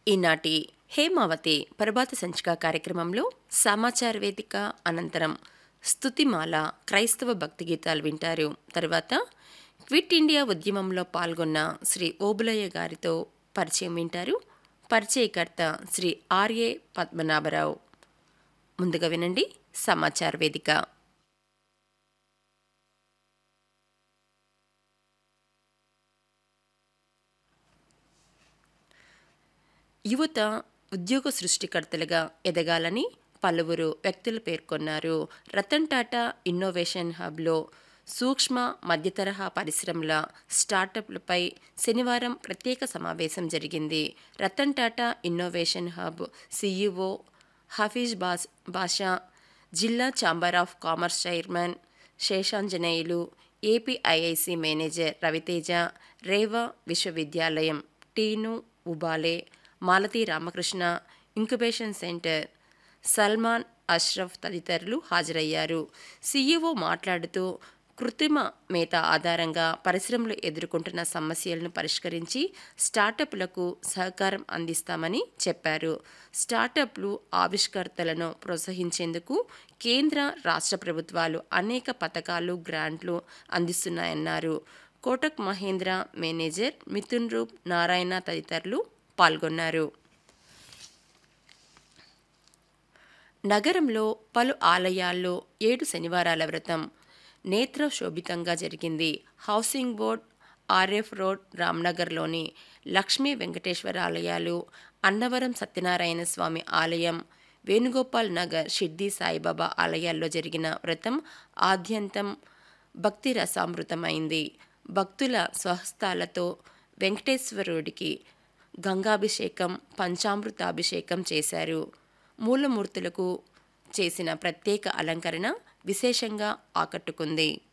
ఈనాటి హేమావతి ప్రభాత సంచిక కార్యక్రమంలో సమాచార వేదిక అనంతరం స్తుతిమాల క్రైస్తవ భక్తి గీతాలు వింటారు తర్వాత క్విట్ ఇండియా ఉద్యమంలో పాల్గొన్న శ్రీ ఓబులయ్య గారితో పరిచయం వింటారు పరిచయకర్త శ్రీ ఆర్ఏ పద్మనాభరావు ముందుగా వినండి సమాచార వేదిక యువత ఉద్యోగ సృష్టికర్తలుగా ఎదగాలని పలువురు వ్యక్తులు పేర్కొన్నారు రతన్ టాటా ఇన్నోవేషన్ హబ్లో సూక్ష్మ మధ్యతరహా పరిశ్రమల స్టార్టప్లపై శనివారం ప్రత్యేక సమావేశం జరిగింది Ratan Tata innovation hub CEO Hafeez బాస్ బాషా జిల్లా chamber of commerce chairman Seshanjaneyulu APIIC manager Raviteja Reva విశ్వవిద్యాలయం టీను ఉబాలే మాలతి రామకృష్ణ ఇంక్యుబేషన్ సెంటర్ సల్మాన్ అష్రఫ్ తదితరులు హాజరయ్యారు సీఈఓ మాట్లాడుతూ కృత్రిమ మేత ఆధారంగా పరిశ్రమలు ఎదుర్కొంటున్న సమస్యలను పరిష్కరించి స్టార్టప్లకు సహకారం అందిస్తామని చెప్పారు స్టార్టప్లు ఆవిష్కర్తలను ప్రోత్సహించేందుకు కేంద్ర రాష్ట్ర ప్రభుత్వాలు అనేక పథకాలు గ్రాంట్లు అందిస్తున్నాయన్నారు కోటక్ మహేంద్ర మేనేజర్ మిథున్ రూప్ నారాయణ తదితరులు పాల్గొన్నారు నగరంలో పలు ఆలయాల్లో ఏడు శనివారాల వ్రతం నేత్ర శోభితంగా జరిగింది హౌసింగ్ బోర్డ్ ఆర్ఎఫ్ రోడ్ రామ్నగర్లోని లక్ష్మీ వెంకటేశ్వర ఆలయాలు అన్నవరం సత్యనారాయణ స్వామి ఆలయం వేణుగోపాల్ నగర్ షిర్దీ సాయిబాబా ఆలయాల్లో జరిగిన వ్రతం ఆద్యంతం భక్తి రసామృతమైంది భక్తుల స్వహస్తాలతో వెంకటేశ్వరుడికి గంగాభిషేకం పంచామృతాభిషేకం చేశారు మూలమూర్తులకు చేసిన ప్రత్యేక అలంకరణ విశేషంగా ఆకట్టుకుంది